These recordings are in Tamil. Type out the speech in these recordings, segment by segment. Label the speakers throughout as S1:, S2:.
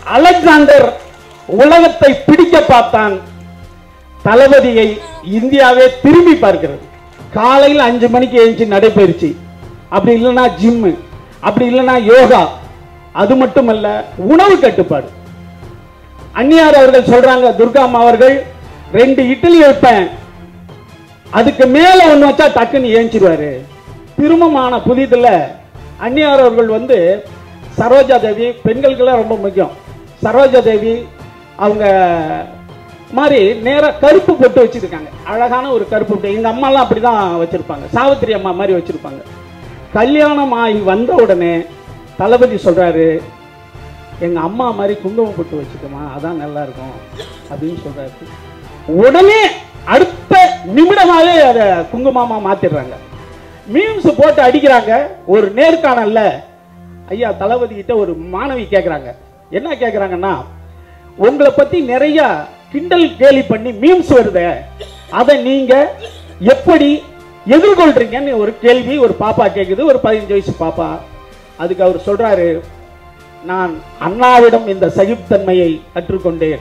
S1: அலெக்சாண்டர் உலகத்தை பிடிக்க பார்த்தான் தளபதியை இந்தியாவே திரும்பி பார்க்கிறது காலையில் அஞ்சு மணிக்கு எழுந்துச்சு நடைபயிற்சி அப்படி இல்லைன்னா ஜிம்மு அப்படி இல்லைன்னா யோகா அது மட்டுமல்ல உணவு கட்டுப்பாடு அந்நியார் அவர்கள் சொல்றாங்க துர்கா அம்மா அவர்கள் ரெண்டு இட்லி வைப்பேன் அதுக்கு மேல ஒண்ணு வச்சா டக்குன்னு ஏஞ்சிருவாரு திருமணமான புதிதுல அந்நியார் அவர்கள் வந்து சரோஜா தேவி பெண்களுக்கெல்லாம் ரொம்ப முக்கியம் சரோஜா தேவி அவங்க மாதிரி நேரா கருப்பு பொட்டு வச்சிருக்காங்க அழகான ஒரு கருப்பு பொட்டு எங்க அம்மாலாம் அப்படிதான் வச்சிருப்பாங்க சாவித்திரி அம்மா மாதிரி வச்சிருப்பாங்க கல்யாணம் ஆகி வந்த உடனே தளபதி சொல்றாரு எங்க அம்மா மாதிரி குங்குமம் பொட்டு வச்சுக்கோமா அதான் நல்லா இருக்கும் அப்படின்னு சொல்றாரு உடனே அடுத்த நிமிடமாவே அதை குங்குமமா மாத்திடுறாங்க மீம்ஸ் போட்டு அடிக்கிறாங்க ஒரு நேர்காணல்ல ஐயா தளபதி கிட்ட ஒரு மாணவி கேக்குறாங்க என்ன கேக்குறாங்கன்னா உங்களை பத்தி நிறைய கிண்டல் கேலி பண்ணி மீம்ஸ் வருதே அதை நீங்க எப்படி எதிர்கொள்றீங்கன்னு ஒரு கேள்வி ஒரு பாப்பா கேக்குது ஒரு பதினஞ்சு வயசு பாப்பா அதுக்கு அவர் சொல்றாரு நான் அண்ணாவிடம் இந்த சகிப்புத்தன்மையை கற்றுக்கொண்டேன்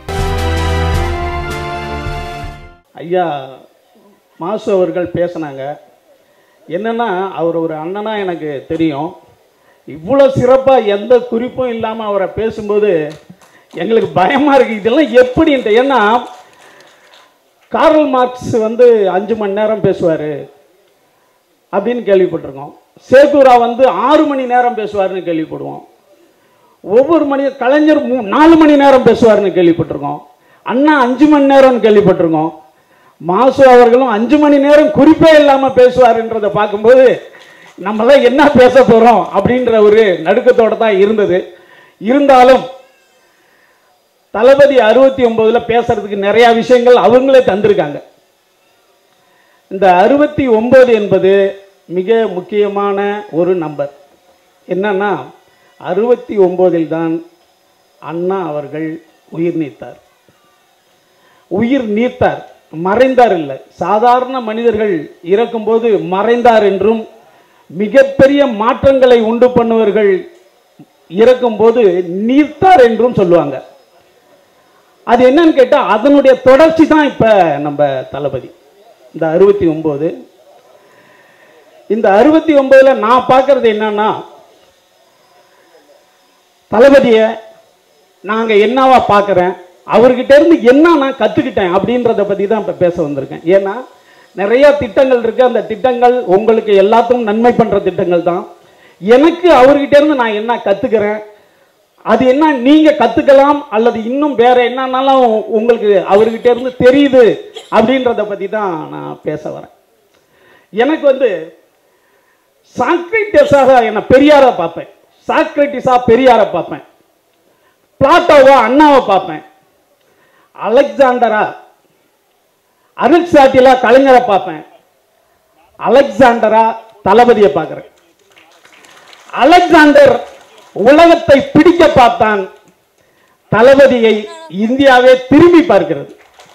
S1: ஐயா மாசு அவர்கள் பேசினாங்க என்னன்னா அவர் ஒரு அண்ணனா எனக்கு தெரியும் இவ்வளோ சிறப்பாக எந்த குறிப்பும் இல்லாமல் அவரை பேசும்போது எங்களுக்கு பயமாக இருக்கு இதெல்லாம் எப்படின்ட்டு ஏன்னா கார்ல் மார்க்ஸ் வந்து அஞ்சு மணி நேரம் பேசுவார் அப்படின்னு கேள்விப்பட்டிருக்கோம் சேகுரா வந்து ஆறு மணி நேரம் பேசுவார்னு கேள்விப்படுவோம் ஒவ்வொரு மணி கலைஞர் மூ நாலு மணி நேரம் பேசுவார்னு கேள்விப்பட்டிருக்கோம் அண்ணா அஞ்சு மணி நேரம்னு கேள்விப்பட்டிருக்கோம் மாசு அவர்களும் அஞ்சு மணி நேரம் குறிப்பே இல்லாமல் பேசுவாருன்றதை பார்க்கும்போது நம்மளாம் என்ன பேச போகிறோம் அப்படின்ற ஒரு நடுக்கத்தோட தான் இருந்தது இருந்தாலும் தளபதி அறுபத்தி ஒன்பதுல பேசுறதுக்கு நிறைய விஷயங்கள் அவங்களே தந்திருக்காங்க இந்த அறுபத்தி ஒன்பது என்பது மிக முக்கியமான ஒரு நம்பர் என்னன்னா அறுபத்தி ஒன்பதில் தான் அண்ணா அவர்கள் உயிர் நீத்தார் உயிர் நீத்தார் மறைந்தார் இல்லை சாதாரண மனிதர்கள் இறக்கும்போது மறைந்தார் என்றும் மிகப்பெரிய மாற்றங்களை உண்டு பண்ணுவர்கள் இறக்கும்போது நீர்த்தார் என்றும் சொல்லுவாங்க அது என்னன்னு கேட்டா அதனுடைய தொடர்ச்சி தான் இப்ப நம்ம தளபதி இந்த அறுபத்தி ஒன்பது இந்த அறுபத்தி ஒன்பதுல நான் பார்க்கறது என்னன்னா தளபதியை நாங்க என்னவா பார்க்குறேன் அவர்கிட்ட இருந்து என்ன நான் கத்துக்கிட்டேன் அப்படின்றத பத்தி தான் இப்ப பேச வந்திருக்கேன் ஏன்னா நிறைய திட்டங்கள் இருக்கு அந்த திட்டங்கள் உங்களுக்கு எல்லாத்துக்கும் நன்மை பண்ற திட்டங்கள் தான் எனக்கு அவர்கிட்ட இருந்து நான் என்ன கத்துக்கிறேன் அது என்ன நீங்க கத்துக்கலாம் அல்லது இன்னும் வேற என்னன்னாலும் உங்களுக்கு அவர்கிட்ட இருந்து தெரியுது அப்படின்றத பத்தி தான் நான் பேச வரேன் எனக்கு வந்து சாக்ரட்டிஸாக என்ன பெரியாரை பார்ப்பேன் சாக்ரட்டிஸா பெரியாரை பார்ப்பேன் பிளாட்டோவா அண்ணாவை பார்ப்பேன் அலெக்சாண்டரா அரிஸ்டாட்டிலா கலைஞரை பார்ப்பேன் அலெக்சாண்டரா தளபதியை பார்க்கிறேன் அலெக்சாண்டர் உலகத்தை பிடிக்க பார்த்தான் தளபதியை இந்தியாவே திரும்பி பார்க்கிறது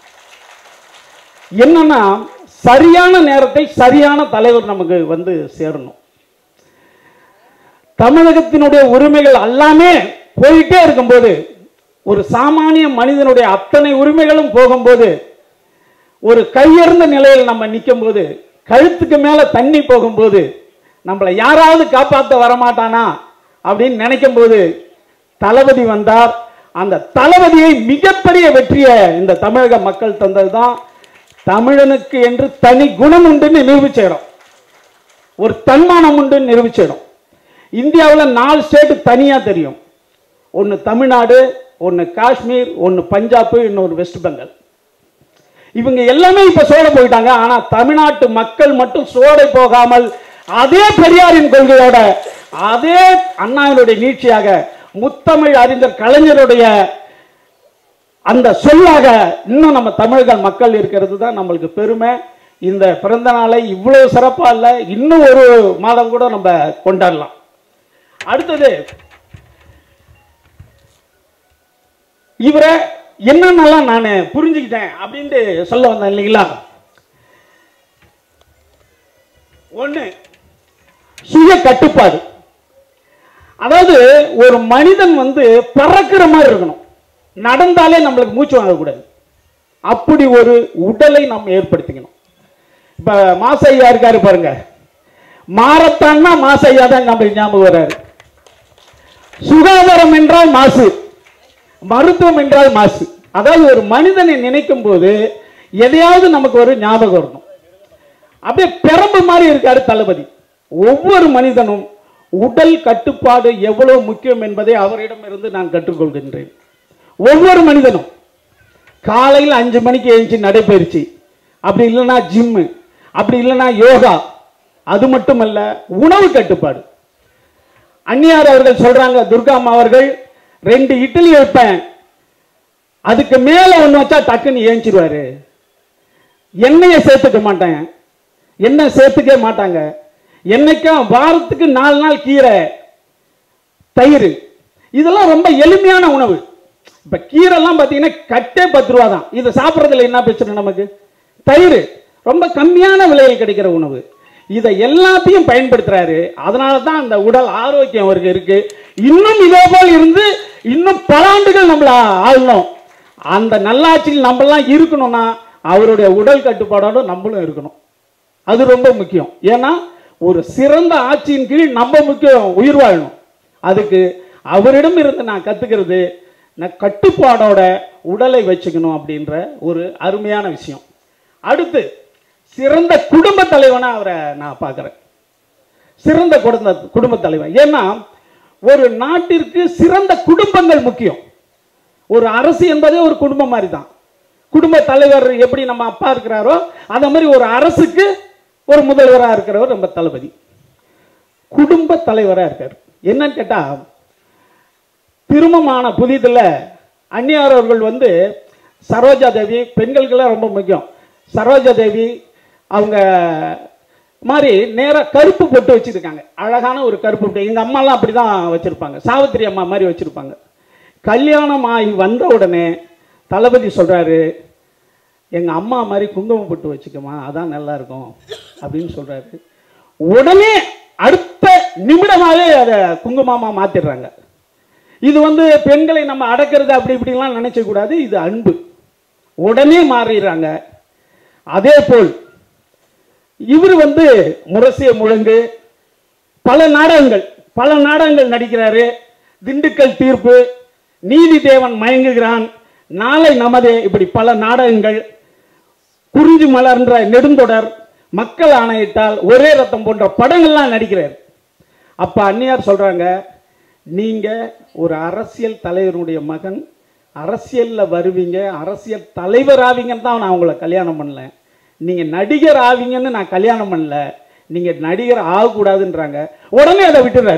S1: என்னன்னா சரியான நேரத்தை சரியான தலைவர் நமக்கு வந்து சேரணும் தமிழகத்தினுடைய உரிமைகள் எல்லாமே போயிட்டே இருக்கும்போது ஒரு சாமானிய மனிதனுடைய அத்தனை உரிமைகளும் போகும்போது ஒரு கையெறிந்த நிலையில் நம்ம நிற்கும் போது கழுத்துக்கு மேல தண்ணி போகும்போது நம்மளை யாராவது காப்பாற்ற வரமாட்டானா அப்படின்னு நினைக்கும் போது தளபதி வந்தார் அந்த தளபதியை மிகப்பெரிய வெற்றியை இந்த தமிழக மக்கள் தந்ததுதான் தமிழனுக்கு என்று தனி குணம் உண்டுன்னு நிரூபிச்ச இடம் ஒரு தன்மானம் உண்டுன்னு நிரூபிச்ச இடம் இந்தியாவில் நாலு ஸ்டேட் தனியா தெரியும் ஒன்று தமிழ்நாடு ஒன்று காஷ்மீர் ஒன்று பஞ்சாப் இன்னொரு வெஸ்ட் பெங்கால் இவங்க எல்லாமே இப்ப சோட போயிட்டாங்க ஆனா தமிழ்நாட்டு மக்கள் மட்டும் சோடை போகாமல் அதே பெரியாரின் கொள்கையோட அதே அண்ணாவினுடைய நீட்சியாக முத்தமிழ் அறிஞர் கலைஞருடைய அந்த சொல்லாக இன்னும் நம்ம தமிழக மக்கள் இருக்கிறது தான் நம்மளுக்கு பெருமை இந்த பிறந்த நாளை இவ்வளவு சிறப்பா இல்ல இன்னும் ஒரு மாதம் கூட நம்ம கொண்டாடலாம் அடுத்தது இவரை என்னென்னலாம் நான் புரிஞ்சுக்கிட்டேன் அப்படின்ட்டு சொல்ல வந்தேன் இல்லைங்களா ஒண்ணு சுய கட்டுப்பாடு அதாவது ஒரு மனிதன் வந்து பறக்கிற மாதிரி இருக்கணும் நடந்தாலே நம்மளுக்கு மூச்சு வாங்கக்கூடாது அப்படி ஒரு உடலை நம்ம ஏற்படுத்திக்கணும் இப்ப மாசையா இருக்காரு பாருங்க மாரத்தான்னா மாசையா தான் நம்மளுக்கு ஞாபகம் வராரு சுகாதாரம் என்றால் மாசு மருத்துவம் என்றால் மாசு அதாவது ஒரு மனிதனை நினைக்கும் போது எதையாவது நமக்கு ஒரு ஞாபகம் வரணும் அப்படியே பெரம்பு மாதிரி இருக்காரு தளபதி ஒவ்வொரு மனிதனும் உடல் கட்டுப்பாடு எவ்வளவு முக்கியம் என்பதை அவரிடமிருந்து நான் கற்றுக்கொள்கின்றேன் ஒவ்வொரு மனிதனும் காலையில் அஞ்சு மணிக்கு எழுந்துச்சு நடைபயிற்சி அப்படி இல்லைன்னா ஜிம்மு அப்படி இல்லைன்னா யோகா அது மட்டுமல்ல உணவு கட்டுப்பாடு அந்நியார் அவர்கள் சொல்றாங்க துர்கா அம்மா அவர்கள் ரெண்டு இட்லி வைப்பேன் அதுக்கு மேல ஒண்ணு வச்சா டக்குன்னு ஏஞ்சிருவாரு எண்ணெயை சேர்த்துக்க மாட்டேன் எண்ணெய் சேர்த்துக்க மாட்டாங்க என்னைக்கும் வாரத்துக்கு நாலு நாள் கீரை தயிர் இதெல்லாம் ரொம்ப எளிமையான உணவு இப்ப கீரைலாம் பார்த்தீங்கன்னா கட்டே பத்து ரூபா தான் இதை சாப்பிட்றதுல என்ன பிரச்சனை நமக்கு தயிர் ரொம்ப கம்மியான விலையில் கிடைக்கிற உணவு இதை எல்லாத்தையும் பயன்படுத்துறாரு அதனால தான் அந்த உடல் ஆரோக்கியம் அவருக்கு இருக்கு இன்னும் இதே போல் இருந்து இன்னும் பல ஆண்டுகள் நம்மள ஆளணும் அந்த நல்லாட்சியில் நம்மளாம் இருக்கணும்னா அவருடைய உடல் கட்டுப்பாடோட நம்மளும் இருக்கணும் அது ரொம்ப முக்கியம் ஏன்னா ஒரு சிறந்த ஆட்சியின் கீழ் நம்ம முக்கியம் உயிர் வாழணும் அதுக்கு அவரிடம் இருந்து நான் கத்துக்கிறது நான் கட்டுப்பாடோட உடலை வச்சுக்கணும் அப்படின்ற ஒரு அருமையான விஷயம் அடுத்து சிறந்த குடும்ப தலைவனா அவரை நான் பார்க்குறேன் சிறந்த குடும்ப குடும்ப தலைவன் ஏன்னா ஒரு நாட்டிற்கு சிறந்த குடும்பங்கள் முக்கியம் ஒரு அரசு என்பதே ஒரு குடும்பம் மாதிரி தான் குடும்ப தலைவர் எப்படி நம்ம அப்பா இருக்கிறாரோ அந்த மாதிரி ஒரு அரசுக்கு ஒரு முதல்வராக இருக்கிறவர் நம்ம தளபதி குடும்ப தலைவராக இருக்கார் என்னன்னு கேட்டா திருமணமான புதிதில் அந்நியார் அவர்கள் வந்து சரோஜா தேவி பெண்களுக்கெல்லாம் ரொம்ப முக்கியம் சரோஜா தேவி அவங்க மாதிரி நேராக கருப்பு பொட்டு வச்சிருக்காங்க அழகான ஒரு கருப்பு பொட்டு எங்கள் அம்மாலாம் அப்படி தான் வச்சுருப்பாங்க சாவித்திரி அம்மா மாதிரி வச்சுருப்பாங்க கல்யாணம் ஆகி வந்த உடனே தளபதி சொல்கிறாரு எங்கள் அம்மா மாதிரி குங்குமம் பொட்டு வச்சுக்கமா அதான் நல்லா இருக்கும் அப்படின்னு சொல்கிறாரு உடனே அடுத்த நிமிடமாகவே அதை குங்குமமா மாற்றிடுறாங்க இது வந்து பெண்களை நம்ம அடக்கிறது அப்படி இப்படிலாம் நினைச்ச கூடாது இது அன்பு உடனே மாறிடுறாங்க அதே போல் இவர் வந்து முரசிய முழங்கு பல நாடகங்கள் பல நாடகங்கள் நடிக்கிறாரு திண்டுக்கல் தீர்ப்பு நீதி தேவன் மயங்குகிறான் நாளை நமதே இப்படி பல நாடகங்கள் குறிஞ்சி மலர்ன்ற நெடுந்தொடர் மக்கள் ஆணையிட்டால் ஒரே ரத்தம் போன்ற படங்கள்லாம் நடிக்கிறார் அப்ப அந்நியார் சொல்றாங்க நீங்க ஒரு அரசியல் தலைவருடைய மகன் அரசியல்ல வருவீங்க அரசியல் தலைவர் ஆவீங்கன்னு தான் நான் உங்களை கல்யாணம் பண்ணல நீங்க நடிகர் ஆவீங்கன்னு நான் கல்யாணம் பண்ணல நீங்க நடிகர் ஆகக்கூடாதுன்றாங்க உடனே அதை விட்டுறாரு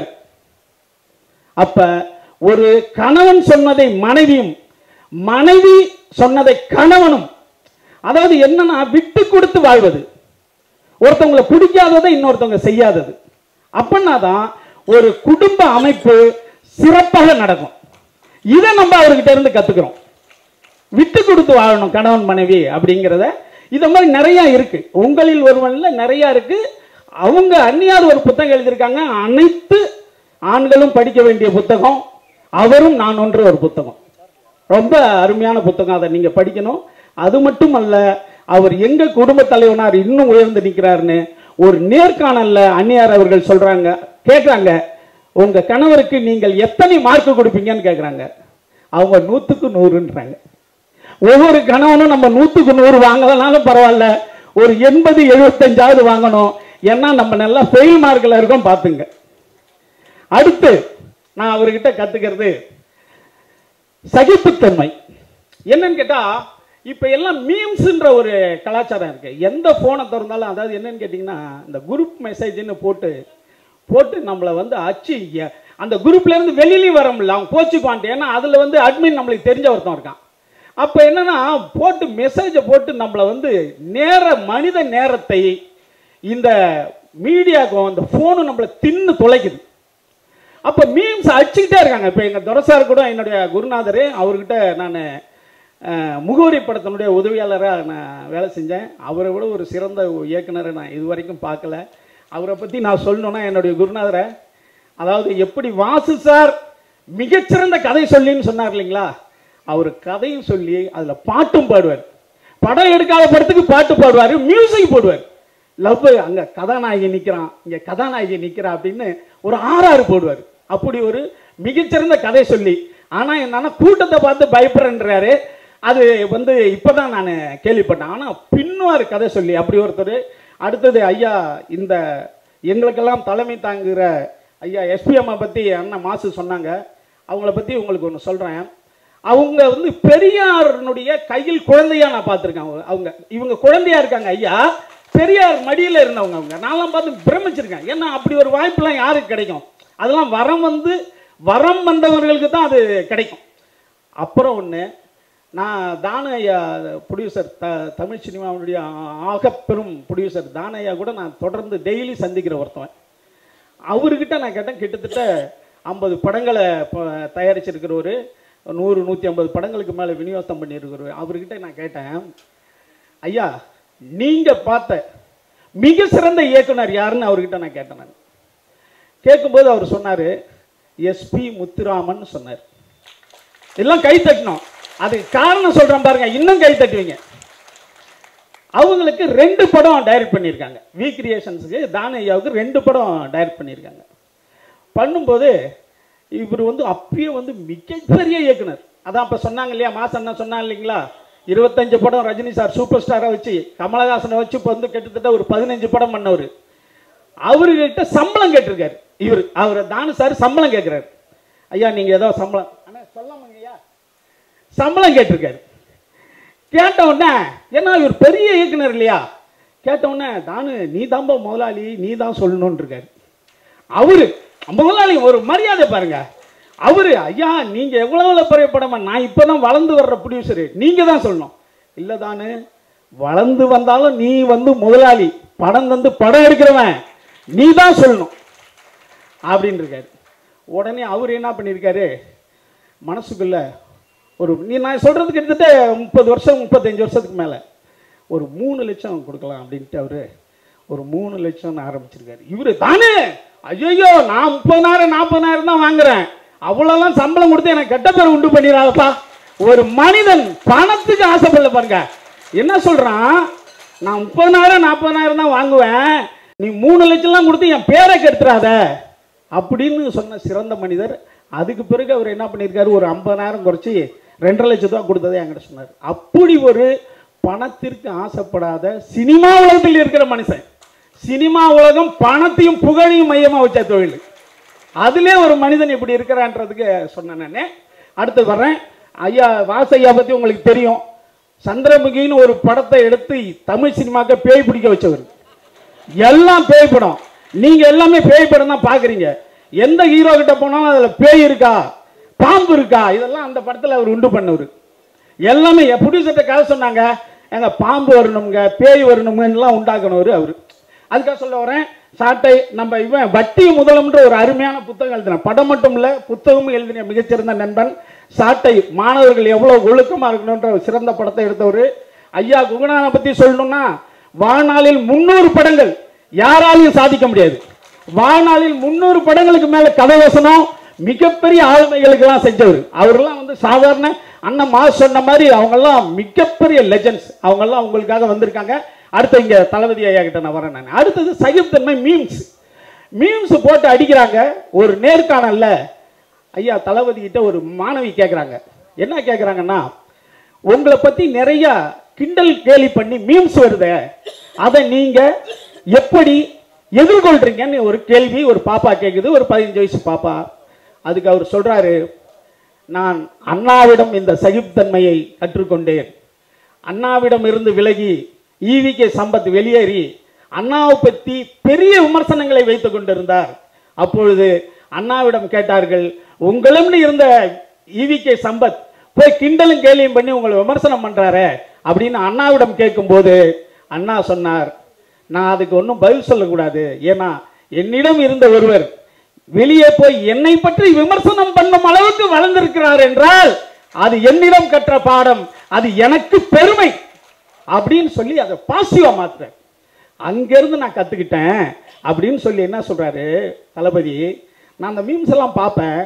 S1: அப்ப ஒரு கணவன் சொன்னதை மனைவியும் மனைவி சொன்னதை கணவனும் அதாவது என்னன்னா விட்டு கொடுத்து வாழ்வது ஒருத்தவங்களை பிடிக்காததை இன்னொருத்தவங்க செய்யாதது அப்படின்னா தான் ஒரு குடும்ப அமைப்பு சிறப்பாக நடக்கும் இதை நம்ம அவர்கிட்ட இருந்து கத்துக்கிறோம் விட்டு கொடுத்து வாழணும் கணவன் மனைவி அப்படிங்கிறத இத மாதிரி நிறைய இருக்கு உங்களில் ஒருவன்ல நிறைய இருக்கு அவங்க அந்நியார் ஒரு புத்தகம் எழுதியிருக்காங்க அனைத்து ஆண்களும் படிக்க வேண்டிய புத்தகம் அவரும் நான் ஒன்று ஒரு புத்தகம் ரொம்ப அருமையான புத்தகம் அதை நீங்க படிக்கணும் அது மட்டும் அல்ல அவர் எங்க குடும்ப தலைவனார் இன்னும் உயர்ந்து நிற்கிறாருன்னு ஒரு நேர்காணல்ல அந்நியார் அவர்கள் சொல்றாங்க கேட்குறாங்க உங்க கணவருக்கு நீங்கள் எத்தனை மார்க் கொடுப்பீங்கன்னு கேட்குறாங்க அவங்க நூத்துக்கு நூறுன்றாங்க ஒவ்வொரு கணவனும் நம்ம நூத்துக்கு நூறு வாங்கலனாலும் பரவாயில்ல ஒரு எண்பது எழுபத்தஞ்சாவது வாங்கணும் ஏன்னா நம்ம நல்லா ஃபெயில் மார்க்கில் இருக்கோம் பார்த்துங்க அடுத்து நான் அவர்கிட்ட கத்துக்கிறது சகிப்புத்தன்மை என்னன்னு கேட்டா இப்ப எல்லாம் மீம்ஸ்ன்ற ஒரு கலாச்சாரம் இருக்கு எந்த போனை திறந்தாலும் அதாவது என்னன்னு கேட்டீங்கன்னா இந்த குரூப் மெசேஜ்னு போட்டு போட்டு நம்மளை வந்து அச்சு எ- அந்த குரூப்ல இருந்து வெளியிலயும் வர முடியல அவங்க கோச்சுக்குவான்ட்டு ஏன்னா அதுல வந்து அட்மின் நம்மளுக்கு தெரிஞ்ச ஒருத்தன் இருக்கான் அப்ப என்னன்னா போட்டு மெசேஜை போட்டு நம்மளை வந்து நேர மனித நேரத்தை இந்த மீடியாக்கும் இந்த போனும் நம்மளை தின்னு தொலைக்குது அப்ப மீம்ஸ் அடிச்சுக்கிட்டே இருக்காங்க இப்போ எங்க துரசார் கூட என்னுடைய குருநாதர் அவர்கிட்ட நான் முகவரி படத்தினுடைய உதவியாளராக நான் வேலை செஞ்சேன் அவரை விட ஒரு சிறந்த இயக்குனரை நான் இது வரைக்கும் பார்க்கல அவரை பற்றி நான் சொல்லணும்னா என்னுடைய குருநாதரை அதாவது எப்படி வாசு சார் மிகச்சிறந்த கதை சொல்லின்னு சொன்னார் இல்லைங்களா அவர் கதையும் சொல்லி அதுல பாட்டும் பாடுவார் படம் எடுக்காத படத்துக்கு பாட்டு பாடுவார் மியூசிக் போடுவார் லவ் அங்க கதாநாயகி நிக்கிறான் இங்க கதாநாயகி நிக்கிறா அப்படின்னு ஒரு ஆறாறு போடுவார் அப்படி ஒரு மிகச்சிறந்த கதை சொல்லி ஆனா என்னன்னா கூட்டத்தை பார்த்து பயப்படுறேன்றாரு அது வந்து இப்பதான் நான் கேள்விப்பட்டேன் ஆனா பின்னுவார் கதை சொல்லி அப்படி ஒருத்தர் அடுத்தது ஐயா இந்த எங்களுக்கெல்லாம் தலைமை தாங்குகிற ஐயா எஸ்பிஎம்ஐ பத்தி அண்ணன் மாசு சொன்னாங்க அவங்கள பத்தி உங்களுக்கு ஒன்று சொல்றேன் அவங்க வந்து பெரியாருடைய கையில் குழந்தையா நான் பார்த்துருக்கேன் அவங்க அவங்க இவங்க குழந்தையா இருக்காங்க ஐயா பெரியார் மடியில் இருந்தவங்க அவங்க நான்லாம் பார்த்து பிரமிச்சிருக்கேன் ஏன்னா அப்படி ஒரு வாய்ப்புலாம் யாருக்கு கிடைக்கும் அதெல்லாம் வரம் வந்து வரம் வந்தவர்களுக்கு தான் அது கிடைக்கும் அப்புறம் ஒன்று நான் தான ஐயா ப்ரொடியூசர் த தமிழ் சினிமாவுடைய ஆகப்பெரும் ப்ரொடியூசர் தான ஐயா கூட நான் தொடர்ந்து டெய்லி சந்திக்கிற ஒருத்தவன் அவர்கிட்ட நான் கேட்டேன் கிட்டத்தட்ட ஐம்பது படங்களை ப- தயாரிச்சிருக்கிறவர் நூறு நூற்றி ஐம்பது படங்களுக்கு மேலே விநியோகம் பண்ணியிருக்கிறவர் அவர்கிட்ட நான் கேட்டேன் ஐயா நீங்க பார்த்த மிக சிறந்த இயக்குனர் யாருன்னு அவர்கிட்ட நான் கேட்டேன் நான் கேட்கும்போது அவர் சொன்னாரு எஸ்பி முத்துராமன் சொன்னார் எல்லாம் கை தட்டணும் அதுக்கு காரணம் சொல்றேன் பாருங்க இன்னும் கை தட்டுவீங்க அவங்களுக்கு ரெண்டு படம் டைரக்ட் பண்ணியிருக்காங்க வி கிரியேஷன்ஸுக்கு தான ஐயாவுக்கு ரெண்டு படம் டைரக்ட் பண்ணியிருக்காங்க பண்ணும்போது இவர் வந்து அப்பயே வந்து மிகப்பெரிய இயக்குனர் அதான் அப்போ சொன்னாங்க இல்லையா மாசம் என்ன சொன்னாங்க இல்லைங்களா இருபத்தஞ்சு படம் ரஜினி சார் சூப்பர் ஸ்டாரை வச்சு கமலஹாசனை வச்சு இப்போ வந்து கிட்டத்தட்ட ஒரு பதினஞ்சு படம் பண்ணவர் அவர்கிட்ட சம்பளம் கேட்டிருக்காரு இவர் அவர் தானு சார் சம்பளம் கேட்குறாரு ஐயா நீங்க ஏதோ சம்பளம் அண்ணா சொல்லாமங்க ஐயா சம்பளம் கேட்டிருக்காரு கேட்ட உடனே ஏன்னா இவர் பெரிய இயக்குனர் இல்லையா கேட்ட உடனே தானு நீ தான்பா முதலாளி நீ தான் சொல்லணும்னு இருக்காரு அவரு முதலாளி ஒரு மரியாதை பாருங்க அவரு ஐயா நீங்க எவ்வளவு பெரிய படமா நான் இப்பதான் வளர்ந்து வர்ற ப்ரொடியூசரு நீங்க தான் சொல்லணும் இல்ல தானு வளர்ந்து வந்தாலும் நீ வந்து முதலாளி படம் தந்து படம் எடுக்கிறவன் நீ தான் சொல்லணும் அப்படின்னு இருக்காரு உடனே அவர் என்ன பண்ணியிருக்காரு மனசுக்குள்ள ஒரு நீ நான் சொல்றது கிட்டத்தட்ட முப்பது வருஷம் முப்பத்தஞ்சு வருஷத்துக்கு மேலே ஒரு மூணு லட்சம் கொடுக்கலாம் அப்படின்ட்டு அவரு ஒரு மூணு லட்சம் ஆரம்பிச்சிருக்காரு இவரு தானே ஐயோ நான் முப்பதாயிரம் நாற்பதாயிரம் தான் வாங்குறேன் அவ்வளோலாம் சம்பளம் கொடுத்து எனக்கு கெட்ட பேர் உண்டு பண்ணிடாதப்பா ஒரு மனிதன் பணத்துக்கு ஆசைப்படல பாருங்க என்ன சொல்றான் நான் முப்பதாயிரம் நாற்பதாயிரம் தான் வாங்குவேன் நீ மூணு லட்சம்லாம் கொடுத்து என் பேரை கெடுத்துறாத அப்படின்னு சொன்ன சிறந்த மனிதர் அதுக்கு பிறகு அவர் என்ன பண்ணியிருக்காரு ஒரு ஐம்பதாயிரம் குறைச்சி ரெண்டரை லட்சம் ரூபா கொடுத்ததை என்கிட்ட சொன்னார் அப்படி ஒரு பணத்திற்கு ஆசைப்படாத சினிமா உலகத்தில் இருக்கிற மனுஷன் சினிமா உலகம் பணத்தையும் புகழையும் மையமா வச்ச தொழில் அதிலே ஒரு மனிதன் இப்படி இருக்கிறான்றதுக்கு சொன்னேன் நானு. அடுத்து வர்றேன் ஐயா வாசையா பத்தி உங்களுக்கு தெரியும் சந்திரமுகின்னு ஒரு படத்தை எடுத்து தமிழ் சினிமாக்க பேய் பிடிக்க வச்சவர் எல்லாம் பேய் படம் நீங்க எல்லாமே பேய் படம் தான் பாக்குறீங்க எந்த ஹீரோ கிட்ட போனாலும் அதுல பேய் இருக்கா பாம்பு இருக்கா இதெல்லாம் அந்த படத்துல அவர் உண்டு பண்ணவர் எல்லாமே ப்ரொடியூசர்கிட்ட கதை சொன்னாங்க எங்க பாம்பு வரணுங்க பேய் வரணுங்கலாம் உண்டாக்கணவர் அவரு அதுக்காக சொல்ல வரேன் சாட்டை நம்ம இவன் வட்டி முதலம்ன்ற ஒரு அருமையான புத்தகம் எழுதின படம் மட்டும் இல்ல புத்தகமும் எழுதின மிகச்சிறந்த நண்பன் சாட்டை மாணவர்கள் எவ்வளவு ஒழுக்கமா இருக்கணும்ன்ற ஒரு சிறந்த படத்தை எடுத்தவர் ஐயா குகநாதனை பத்தி சொல்லணும்னா வாழ்நாளில் முன்னூறு படங்கள் யாராலையும் சாதிக்க முடியாது வாழ்நாளில் முன்னூறு படங்களுக்கு மேல கதை வசனம் மிகப்பெரிய ஆளுமைகளுக்கெல்லாம் செஞ்சவர் அவரெல்லாம் வந்து சாதாரண அண்ணன் மா சொன்ன மாதிரி அவங்கெல்லாம் மிகப்பெரிய லெஜண்ட்ஸ் அவங்கெல்லாம் உங்களுக்காக வந்திருக்காங்க அடுத்து இங்க தளபதி ஐயா கிட்ட நான் வரேன் நான் அடுத்தது சகிப்தன்மை மீம்ஸ் மீம்ஸ் போட்டு அடிக்கிறாங்க ஒரு நேர்காணல்ல ஐயா தளபதி கிட்ட ஒரு மாணவி கேட்குறாங்க என்ன கேட்குறாங்கன்னா உங்களை பத்தி நிறைய கிண்டல் கேலி பண்ணி மீம்ஸ் வருதே அதை நீங்க எப்படி எதிர்கொள்றீங்கன்னு ஒரு கேள்வி ஒரு பாப்பா கேட்குது ஒரு பதினஞ்சு வயசு பாப்பா அதுக்கு அவர் சொல்றாரு நான் அண்ணாவிடம் இந்த சகிப்புத்தன்மையை கற்றுக்கொண்டேன் அண்ணாவிடம் இருந்து விலகி ஈவிகே சம்பத் வெளியேறி அண்ணாவை பற்றி பெரிய விமர்சனங்களை வைத்துக் கொண்டிருந்தார் அப்பொழுது அண்ணாவிடம் கேட்டார்கள் உங்களிடம் இருந்த ஈவிகே சம்பத் போய் கிண்டலும் கேலியும் பண்ணி உங்களை விமர்சனம் பண்றாரே அப்படின்னு அண்ணாவிடம் கேட்கும்போது அண்ணா சொன்னார் நான் அதுக்கு ஒன்றும் பதில் சொல்லக்கூடாது ஏன்னா என்னிடம் இருந்த ஒருவர் வெளியே போய் என்னை பற்றி விமர்சனம் பண்ணும் அளவுக்கு வளர்ந்திருக்கிறார் என்றால் அது என்னிடம் கற்ற பாடம் அது எனக்கு பெருமை அப்படின்னு சொல்லி அதை பாசிட்டிவா மாத்துறேன் அங்கிருந்து நான் கத்துக்கிட்டேன் அப்படின்னு சொல்லி என்ன சொல்றாரு தளபதி நான் அந்த மீம்ஸ் எல்லாம் பார்ப்பேன்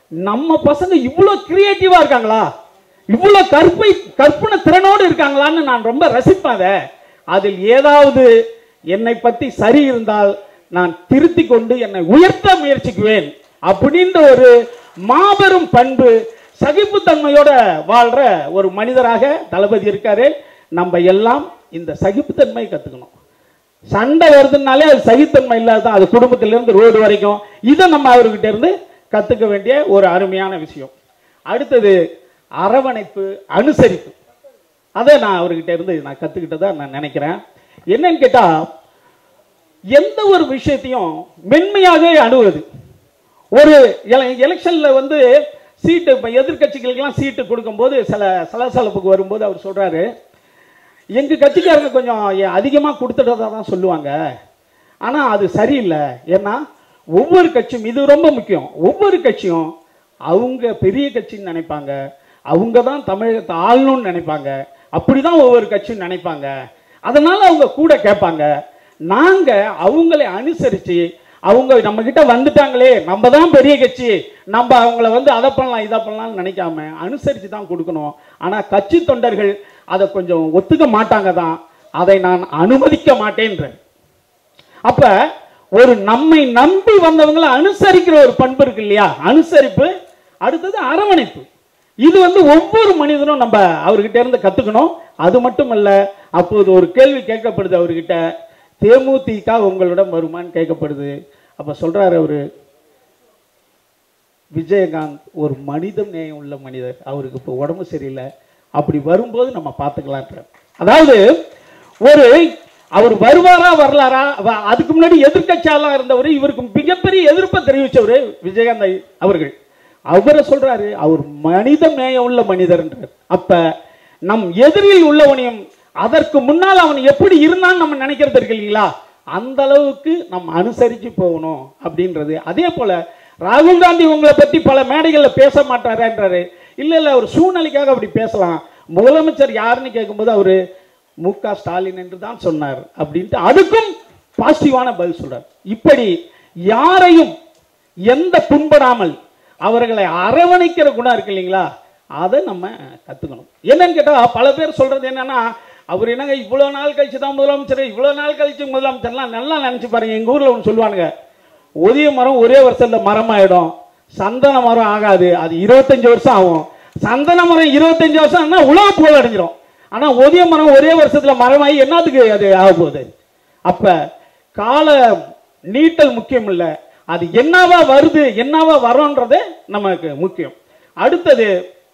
S1: நம்ம பசங்க இவ்வளோ கிரியேட்டிவா இருக்காங்களா இவ்வளோ கற்பை கற்பனை திறனோடு இருக்காங்களான்னு நான் ரொம்ப ரசிப்பேன் அதை. அதில் ஏதாவது என்னை பத்தி சரி இருந்தால் நான் திருத்தி கொண்டு என்னை உயர்த்த முயற்சிக்குவேன் அப்படின்ற ஒரு மாபெரும் பண்பு சகிப்புத்தன்மையோட வாழ்ற ஒரு மனிதராக தளபதி இருக்காரு நம்ம எல்லாம் இந்த சகிப்புத்தன்மை கத்துக்கணும் சண்டை வருதுனாலே அது சகித்தன்மை இல்லாத அது குடும்பத்திலிருந்து ரோடு வரைக்கும் இதை நம்ம அவர்கிட்ட இருந்து கத்துக்க வேண்டிய ஒரு அருமையான விஷயம் அடுத்தது அரவணைப்பு அனுசரிப்பு அதை நான் அவர்கிட்ட இருந்து நான் கத்துக்கிட்டதா நான் நினைக்கிறேன் என்னன்னு கேட்டா எந்த ஒரு விஷயத்தையும் மென்மையாக அணுகுவது ஒரு எல- எலெக்ஷன்ல வந்து சீட்டு இப்போ எதிர்கட்சிகளுக்கெல்லாம் சீட்டு கொடுக்கும்போது சில சலசலப்புக்கு வரும்போது அவர் சொல்றாரு எங்க கட்சிக்காரங்க கொஞ்சம் எ- அதிகமா கொடுத்துட்டதா தான் சொல்லுவாங்க ஆனா அது சரியில்லை ஏன்னா ஒவ்வொரு கட்சியும் இது ரொம்ப முக்கியம் ஒவ்வொரு கட்சியும் அவங்க பெரிய கட்சின்னு நினைப்பாங்க அவங்க தான் தமிழகத்தை ஆளணும்னு நினைப்பாங்க அப்படிதான் ஒவ்வொரு கட்சியும் நினைப்பாங்க அதனால அவங்க கூட கேட்பாங்க நாங்க அவங்களை அனுசரிச்சு அவங்க நம்ம கிட்ட வந்துட்டாங்களே நம்ம தான் பெரிய கட்சி நம்ம அவங்கள வந்து அதை பண்ணலாம் இதை பண்ணலாம்னு நினைக்காம அனுசரித்து தான் கொடுக்கணும் ஆனா கட்சி தொண்டர்கள் அதை கொஞ்சம் ஒத்துக்க மாட்டாங்க தான் அதை நான் அனுமதிக்க மாட்டேன்றேன் அப்ப ஒரு நம்மை நம்பி வந்தவங்களை அனுசரிக்கிற ஒரு பண்பு இருக்கு இல்லையா அனுசரிப்பு அடுத்தது அரவணைப்பு இது வந்து ஒவ்வொரு மனிதனும் நம்ம அவர்கிட்ட இருந்து கத்துக்கணும் அது மட்டும் அல்ல அப்போது ஒரு கேள்வி கேட்கப்படுது அவர்கிட்ட தேமுதிக உங்களிடம் வருமான்னு கேட்கப்படுது அப்ப சொல்றாரு அவரு விஜயகாந்த் ஒரு மனித நேயம் உள்ள மனிதர் அவருக்கு இப்போ உடம்பு சரியில்லை அப்படி வரும்போது நம்ம பார்த்துக்கலான்ற அதாவது ஒரு அவர் வருவாரா வரலாரா அவ- அதுக்கு முன்னாடி எதிர்க்கட்சியாளா இருந்தவர் இவருக்கு மிகப்பெரிய எதிர்ப்பை தெரிவிச்சவர் விஜயகாந்த் ஐ- அவர்கள் அவரை சொல்றாரு அவர் மனித நேயம் உள்ள மனிதர்ன்றார் அப்ப நம் எதிரில் உள்ளவனையும் அதற்கு முன்னால் அவன் எப்படி இருந்தான்னு நம்ம நினைக்கிறது இருக்கு இல்லைங்களா அந்த அளவுக்கு நம்ம அனுசரிச்சு போகணும் அப்படின்றது அதே போல ராகுல் காந்தி உங்களை பத்தி பல மேடைகள்ல பேச மாட்டாருன்றாரு இல்ல இல்ல ஒரு சூழ்நிலைக்காக அப்படி பேசலாம் முதலமைச்சர் யாருன்னு கேட்கும்போது அவரு மு க ஸ்டாலின் என்று தான் சொன்னார் அப்படின்ட்டு அதுக்கும் பாசிட்டிவான பதில் சொல்றார் இப்படி யாரையும் எந்த புண்படாமல் அவர்களை அரவணைக்கிற குணம் இருக்கு இல்லைங்களா அதை நம்ம கத்துக்கணும் என்னன்னு கேட்டா பல பேர் சொல்றது என்னன்னா அவர் என்னங்க இவ்வளவு நாள் கழிச்சு தான் முதலமைச்சர் இவ்வளவு நாள் கழிச்சு முதலமைச்சர்லாம் நல்லா நினைச்சு பாருங்க எங்க ஊர்ல ஒன்று சொல்லுவானுங்க ஒதிய மரம் ஒரே வருஷத்துல மரம் ஆயிடும் சந்தன மரம் ஆகாது அது இருபத்தஞ்சு வருஷம் ஆகும் சந்தன மரம் இருபத்தஞ்சு வருஷம் உலக புகழ் அடைஞ்சிரும் ஆனா ஒதிய மரம் ஒரே வருஷத்துல மரமாகி என்னத்துக்கு அது ஆக போகுது அப்ப கால நீட்டல் முக்கியம் இல்ல அது என்னவா வருது என்னவா வரோன்றது நமக்கு முக்கியம் அடுத்தது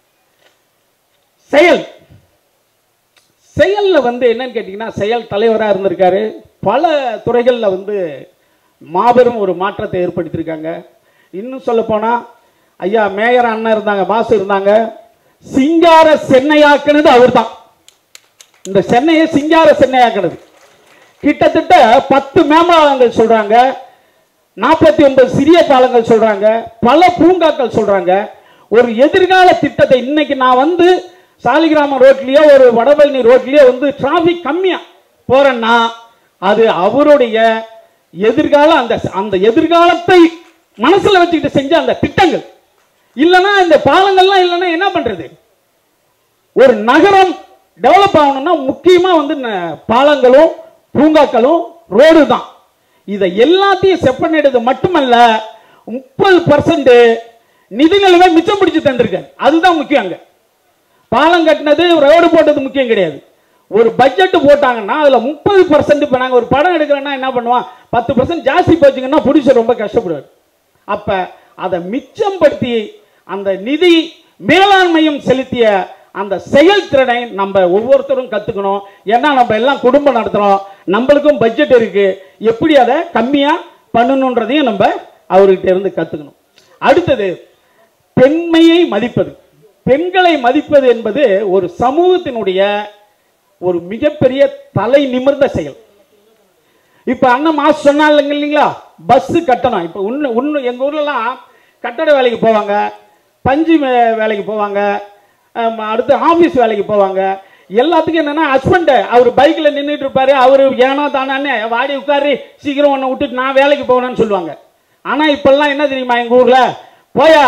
S1: செயல் செயல்ல வந்து என்னன்னு கேட்டீங்கன்னா செயல் தலைவரா இருந்திருக்காரு பல துறைகள்ல வந்து மாபெரும் ஒரு மாற்றத்தை ஏற்படுத்தியிருக்காங்க இன்னும் சொல்ல போனா ஐயா மேயர் அண்ணன் இருந்தாங்க பாசு இருந்தாங்க சிங்கார சென்னையாக்குனது அவர்தான் இந்த சென்னையை சிங்கார சென்னையாக்குனது கிட்டத்தட்ட பத்து மேம்பாலங்கள் சொல்றாங்க நாற்பத்தி ஒன்பது சிறிய பாலங்கள் சொல்றாங்க பல பூங்காக்கள் சொல்றாங்க ஒரு எதிர்கால திட்டத்தை இன்னைக்கு நான் வந்து சாலிகிராமம் ரோட்லயோ ஒரு வடபழனி ரோட்லயோ வந்து டிராபிக் கம்மியா போறேன்னா அது அவருடைய எதிர்கால அந்த அந்த எதிர்காலத்தை மனசுல வச்சுக்கிட்டு செஞ்ச அந்த திட்டங்கள் இல்லைன்னா இந்த பாலங்கள்லாம் இல்லைன்னா என்ன பண்றது ஒரு நகரம் டெவலப் ஆகணும்னா முக்கியமா வந்து ந- பாலங்களும் பூங்காக்களும் ரோடு தான் இதை எல்லாத்தையும் செப் பண்ணிடுறது மட்டுமல்ல முப்பது பர்சன்ட் நிதிநிலைமை மிச்சம் பிடிச்சு தந்திருக்காரு அதுதான் முக்கியம் அங்க பாலம் கட்டினது ரோடு போட்டது முக்கியம் கிடையாது ஒரு பட்ஜெட் போட்டாங்கன்னா அதுல முப்பது பர்சன்ட் இப்போ நாங்கள் ஒரு படம் எடுக்கிறோன்னா என்ன பண்ணுவோம் பத்து பர்சன்ட் ஜாஸ்தி போச்சுங்கன்னா ப்ரொடியூசர் ரொம்ப கஷ்டப்படுவார் அப்ப அதை மிச்சம்படுத்தி அந்த நிதி மேலாண்மையும் செலுத்திய அந்த செயல்திறனை நம்ம ஒவ்வொருத்தரும் கத்துக்கணும் ஏன்னா நம்ம எல்லாம் குடும்பம் நடத்துறோம் நம்மளுக்கும் பட்ஜெட் இருக்கு எப்படி அதை கம்மியா பண்ணணுன்றதையும் நம்ம அவர்கிட்ட இருந்து கத்துக்கணும் அடுத்தது பெண்மையை மதிப்பது பெண்களை மதிப்பது என்பது ஒரு சமூகத்தினுடைய ஒரு மிகப்பெரிய தலை நிமிர்ந்த செயல் இப்ப அண்ணன் மாசு சொன்னாங்க இல்லைங்களா பஸ் கட்டணம் இப்ப உன்னு உன்னு எங்க ஊர்லலாம் கட்டட வேலைக்கு போவாங்க பஞ்சு வே- வேலைக்கு போவாங்க ஆம், அடுத்து ஆபீஸ் வேலைக்கு போவாங்க எல்லாத்துக்கும் என்னன்னா ஹஸ்பண்ட் அவர் பைக்ல நின்றுட்டு இருப்பாரு அவரு ஏனோ தானே வாடி உட்காரு சீக்கிரம் உன்னை விட்டுட்டு நான் வேலைக்கு போகணும்னு சொல்லுவாங்க ஆனா இப்பெல்லாம் என்ன தெரியுமா எங்க ஊர்ல போயா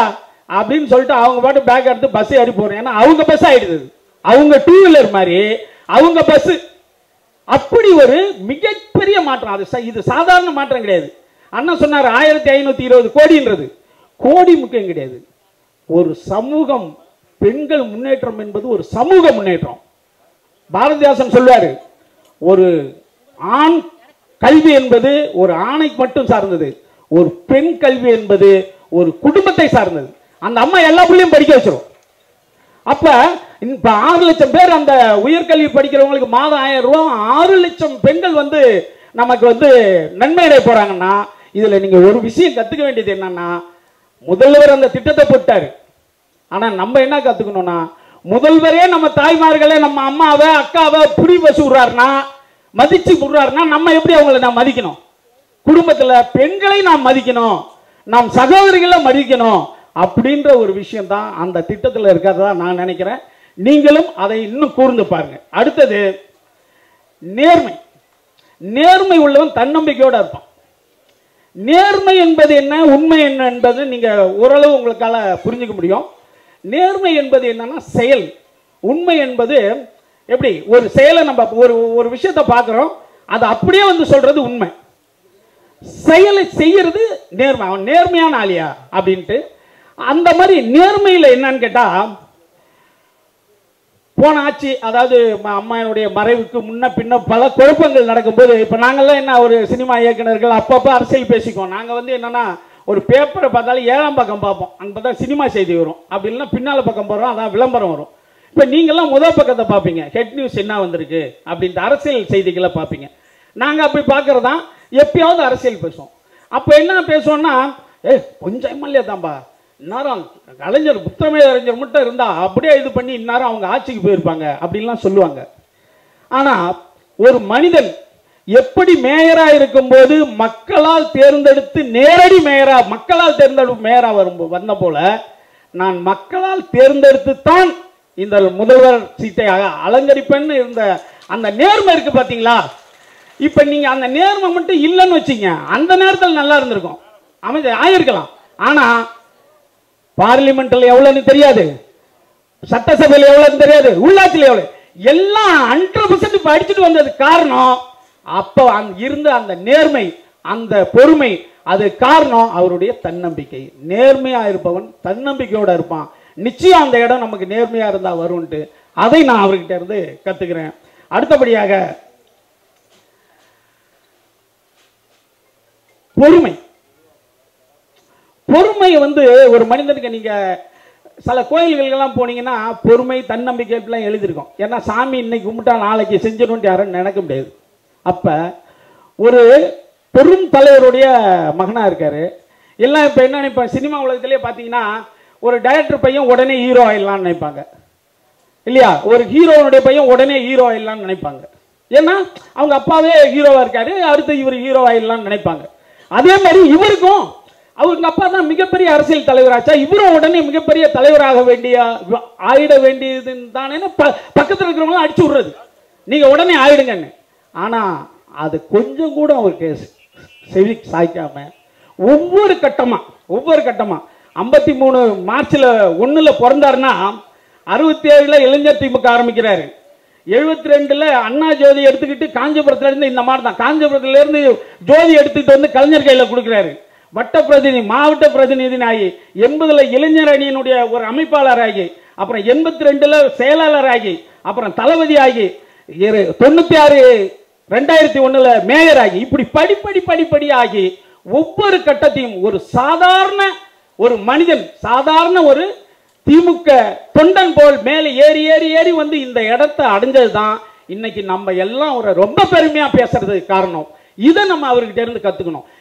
S1: அப்படின்னு சொல்லிட்டு அவங்க பாட்டு பேக் எடுத்து பஸ் ஏறி போறேன் ஏன்னா அவங்க பஸ் ஆயிடுது அது. அவங்க டூ வீலர் மாதிரி அவங்க பஸ் அப்படி ஒரு மிகப்பெரிய மாற்றம் அது ச- இது சாதாரண மாற்றம் கிடையாது அண்ணன் சொன்னார் ஆயிரத்தி ஐநூத்தி இருபது கோடின்றது கோடி முக்கியம் கிடையாது ஒரு சமூகம் பெண்கள் முன்னேற்றம் என்பது ஒரு சமூக முன்னேற்றம் பாரதிதாசன் சொல்வாரு ஒரு ஆண் கல்வி என்பது ஒரு ஆணைக்கு மட்டும் சார்ந்தது ஒரு பெண் கல்வி என்பது ஒரு குடும்பத்தை சார்ந்தது அந்த அம்மா எல்லா பிள்ளையும் படிக்க வச்சிரும் அப்ப இப்ப ஆறு லட்சம் பேர் அந்த உயர்கல்வி படிக்கிறவங்களுக்கு மாதம் ஆயிரம் ரூபாய் ஆறு லட்சம் பெண்கள் வந்து நமக்கு வந்து நன்மை அடைய போறாங்கன்னா இதுல நீங்க ஒரு விஷயம் கத்துக்க வேண்டியது என்னன்னா முதல்வர் அந்த திட்டத்தை போட்டாரு ஆனா நம்ம என்ன கத்துக்கணும்னா முதல்வரே நம்ம தாய்மார்களே நம்ம அம்மாவை அக்காவை புடி பசு விடுறாருன்னா மதிச்சு விடுறாருன்னா நம்ம எப்படி அவங்கள நான் மதிக்கணும் குடும்பத்துல பெண்களை நாம் மதிக்கணும் நாம் சகோதரிகளை மதிக்கணும் அப்படின்ற ஒரு விஷயம் தான் அந்த திட்டத்தில் இருக்கிறதா நான் நினைக்கிறேன் நீங்களும் அதை இன்னும் கூர்ந்து பாருங்க அடுத்தது நேர்மை நேர்மை உள்ளவன் தன்னம்பிக்கையோட இருப்பான் நேர்மை என்பது என்ன உண்மை என்ன என்பது நீங்க ஓரளவு உங்களுக்கால புரிஞ்சுக்க முடியும் நேர்மை என்பது என்னன்னா செயல் உண்மை என்பது எப்படி ஒரு செயலை நம்ம ஒரு ஒரு விஷயத்தை பார்க்குறோம் அது அப்படியே வந்து சொல்றது உண்மை செயலை செய்யறது நேர்மை அவன் நேர்மையான ஆளியா அப்படின்ட்டு அந்த மாதிரி நேர்மையில் என்னன்னு கேட்டா போன ஆட்சி அதாவது ம- அம்மாயினுடைய மறைவுக்கு முன்ன பின்ன பல குழப்பங்கள் நடக்கும்போது இப்போ நாங்கள்லாம் என்ன ஒரு சினிமா இயக்குனர்கள் அப்பப்போ அரசியல் பேசிக்குவோம் நாங்கள் வந்து என்னன்னா ஒரு பேப்பரை பார்த்தாலும் ஏழாம் பக்கம் பார்ப்போம் அங்கே பார்த்தா சினிமா செய்தி வரும் அப்படி இல்லைன்னா பின்னால் பக்கம் போகிறோம் அதான் விளம்பரம் வரும் இப்போ நீங்கள்லாம் முதல் பக்கத்தை பார்ப்பீங்க ஹெட் நியூஸ் என்ன வந்திருக்கு அப்படின்ட்டு அரசியல் செய்திகளை பார்ப்பீங்க நாங்கள் அப்படி பார்க்கறதா எப்பயாவது அரசியல் பேசுவோம் அப்போ என்ன பேசுவோம்னா ஏ கொஞ்சம் எம்எல்ஏ தான்பா இந்நேரம் கலைஞர் புத்தமே அறிஞர் மட்டும் இருந்தா அப்படியே இது பண்ணி இந்நேரம் அவங்க ஆட்சிக்கு போயிருப்பாங்க அப்படின்லாம் சொல்லுவாங்க ஆனா ஒரு மனிதன் எப்படி மேயரா இருக்கும்போது மக்களால் தேர்ந்தெடுத்து நேரடி மேயரா மக்களால் தேர்ந்தெடுப்பு மேயரா வரும் வந்த போல நான் மக்களால் தேர்ந்தெடுத்து தான் இந்த முதல்வர் சீட்டை அ- அலங்கரிப்பேன்னு இருந்த அந்த நேர்மை இருக்கு பாத்தீங்களா இப்ப நீங்க அந்த நேர்மை மட்டும் இல்லைன்னு வச்சீங்க அந்த நேரத்தில் நல்லா இருந்திருக்கும் அமைதி ஆயிருக்கலாம் ஆனா பார்லிமெண்ட்ல எவ்வளவுன்னு தெரியாது சட்டசபையில் எவ்வளவுன்னு தெரியாது உள்ளாட்சியில் எவ்வளவு எல்லாம் ஹண்ட்ரட் பர்சன்ட் படிச்சுட்டு வந்தது காரணம் அப்போ அங்க இருந்த அந்த நேர்மை அந்த பொறுமை அது காரணம் அவருடைய தன்னம்பிக்கை நேர்மையா இருப்பவன் தன்னம்பிக்கையோட இருப்பான் நிச்சயம் அந்த இடம் நமக்கு நேர்மையா இருந்தா வரும்ட்டு அதை நான் அவர்கிட்ட இருந்து கத்துக்கிறேன் அடுத்தபடியாக பொறுமை பொறுமை வந்து ஒரு மனிதனுக்கு நீங்க சில கோயில்களுக்கெல்லாம் போனீங்கன்னா பொறுமை தன்னம்பிக்கை எல்லாம் எழுதியிருக்கோம் ஏன்னா சாமி இன்னைக்கு கும்பிட்டா நாளைக்கு செஞ்சிடும்னு யாரும் நினைக்க முடியாது அப்ப ஒரு பெரும் தலைவருடைய மகனா இருக்காரு எல்லாம் இப்ப என்ன நினைப்பாங்க சினிமா உலகத்திலே பாத்தீங்கன்னா ஒரு டைரக்டர் பையன் உடனே ஹீரோ ஆயிடலாம்னு நினைப்பாங்க இல்லையா ஒரு ஹீரோனுடைய பையன் உடனே ஹீரோ ஆயிடலாம்னு நினைப்பாங்க ஏன்னா அவங்க அப்பாவே ஹீரோவா இருக்காரு அடுத்து இவர் ஹீரோ ஆயிடலாம்னு நினைப்பாங்க அதே மாதிரி இவருக்கும் அவங்க அப்பா தான் மிகப்பெரிய அரசியல் தலைவராச்சா இவரும் உடனே மிகப்பெரிய தலைவராக வேண்டிய ஆயிட வேண்டியது தானே பக்கத்தில் இருக்கிறவங்களும் அடிச்சு விடுறது நீங்க உடனே ஆயிடுங்கன்னு ஆனா அது கொஞ்சம் கூட அவருக்கு செவி சாய்க்காம ஒவ்வொரு கட்டமா ஒவ்வொரு கட்டமா ஐம்பத்தி மூணு மார்ச்ல ஒண்ணுல பிறந்தாருன்னா அறுபத்தி ஏழுல இளைஞர் திமுக ஆரம்பிக்கிறாரு எழுபத்தி ரெண்டுல அண்ணா ஜோதி எடுத்துக்கிட்டு காஞ்சிபுரத்துல இருந்து இந்த மாதிரி தான் காஞ்சிபுரத்துல இருந்து ஜோதி எடுத்துக்கிட்டு வந்து கலைஞர் கையில கொடுக்குறாரு வட்ட பிரதிநிதி மாவட்ட பிரதிநிதி ஆகி எண்பதுல இளைஞர் அணியினுடைய ஒரு அமைப்பாளர் ஆகி அப்புறம் எண்பத்தி ரெண்டுல செயலாளர் ஆகி அப்புறம் தளபதி ஆகி இரு- தொண்ணூத்தி ஆறு ரெண்டாயிரத்தி ஒண்ணுல மேயர் ஆகி இப்படி படிப்படி படிப்படி ஆகி ஒவ்வொரு கட்டத்தையும் ஒரு சாதாரண ஒரு மனிதன் சாதாரண ஒரு திமுக தொண்டன் போல் மேலே ஏறி ஏறி ஏறி வந்து இந்த இடத்தை அடைஞ்சது தான் இன்னைக்கு நம்ம எல்லாம் ஒரு ரொம்ப பெருமையா பேசுறதுக்கு காரணம் இதை நம்ம அவர்கிட்ட இருந்து கத்துக்கணும்